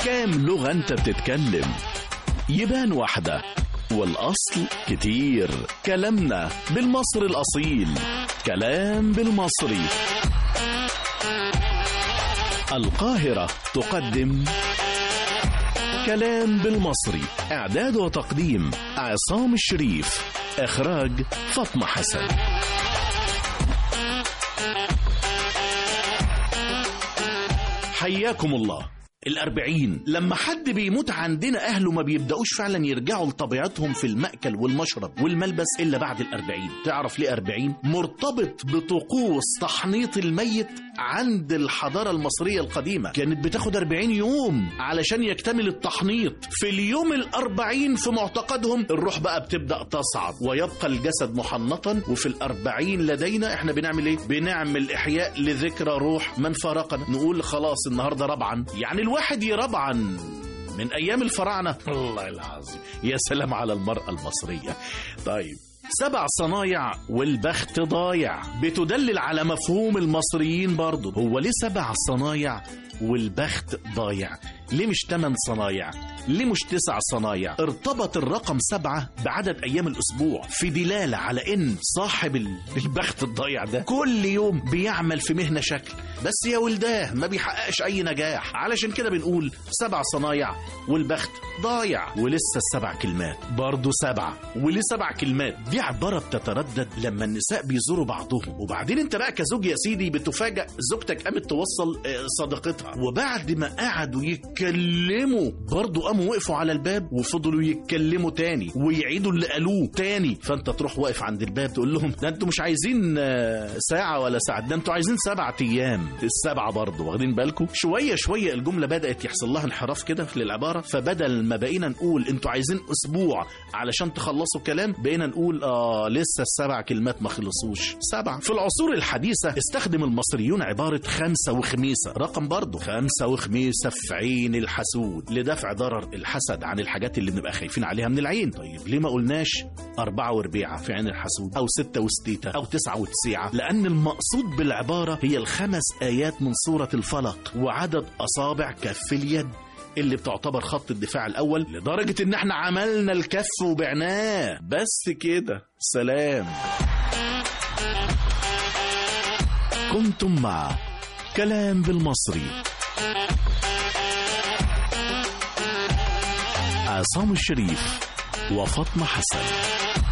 كام لغة انت بتتكلم يبان واحدة والأصل كتير كلامنا بالمصري الأصيل كلام بالمصري القاهرة تقدم كلام بالمصري إعداد وتقديم عصام الشريف إخراج فاطمة حسن حياكم الله الأربعين لما حد بيموت عندنا أهله ما بيبدأوش فعلا يرجعوا لطبيعتهم في المأكل والمشرب والملبس إلا بعد الأربعين تعرف ليه أربعين؟ مرتبط بطقوس تحنيط الميت عند الحضارة المصرية القديمة كانت بتاخد أربعين يوم علشان يكتمل التحنيط في اليوم الأربعين في معتقدهم الروح بقى بتبدأ تصعد ويبقى الجسد محنطا وفي الأربعين لدينا احنا بنعمل ايه؟ بنعمل إحياء لذكرى روح من فارقنا نقول خلاص النهاردة ربعا يعني الواحد يربعن من أيام الفراعنة الله العظيم يا سلام على المرأة المصرية طيب سبع صنايع والبخت ضايع بتدلل على مفهوم المصريين برضه هو ليه سبع صنايع والبخت ضايع ليه مش تمن صنايع ليه مش تسع صنايع ارتبط الرقم سبعة بعدد أيام الأسبوع في دلالة على إن صاحب ال- البخت الضايع ده كل يوم بيعمل في مهنة شكل بس يا ولداه ما بيحققش أي نجاح علشان كده بنقول سبع صنايع والبخت ضايع ولسه السبع كلمات برضه سبعة وليه سبع كلمات دي عبارة بتتردد لما النساء بيزوروا بعضهم وبعدين انت بقى كزوج يا سيدي بتفاجأ زوجتك قامت توصل آه، صديقتها وبعد ما قعدوا يتكلموا برضه قاموا وقفوا على الباب وفضلوا يتكلموا تاني ويعيدوا اللي قالوه تاني فانت تروح واقف عند الباب تقول لهم ده انتوا مش عايزين آه، ساعة ولا ساعة ده انتوا عايزين سبعة ايام السبعة برضه واخدين بالكم شوية شوية الجملة بدأت يحصل لها انحراف كده للعبارة فبدل ما بقينا نقول انتوا عايزين اسبوع علشان تخلصوا كلام بقينا نقول اه لسه السبع كلمات ما خلصوش سبعة في العصور الحديثة استخدم المصريون عبارة خمسة وخميسة رقم برضه خمسة وخميسة في عين الحسود لدفع ضرر الحسد عن الحاجات اللي بنبقى خايفين عليها من العين طيب ليه ما قلناش أربعة وربيعة في عين الحسود أو ستة وستيتة أو تسعة وتسيعة لأن المقصود بالعبارة هي الخمس آيات من سورة الفلق وعدد أصابع كف اليد اللي بتعتبر خط الدفاع الأول لدرجة إن احنا عملنا الكف وبعناه بس كده سلام كنتم مع كلام بالمصري عصام الشريف وفاطمة حسن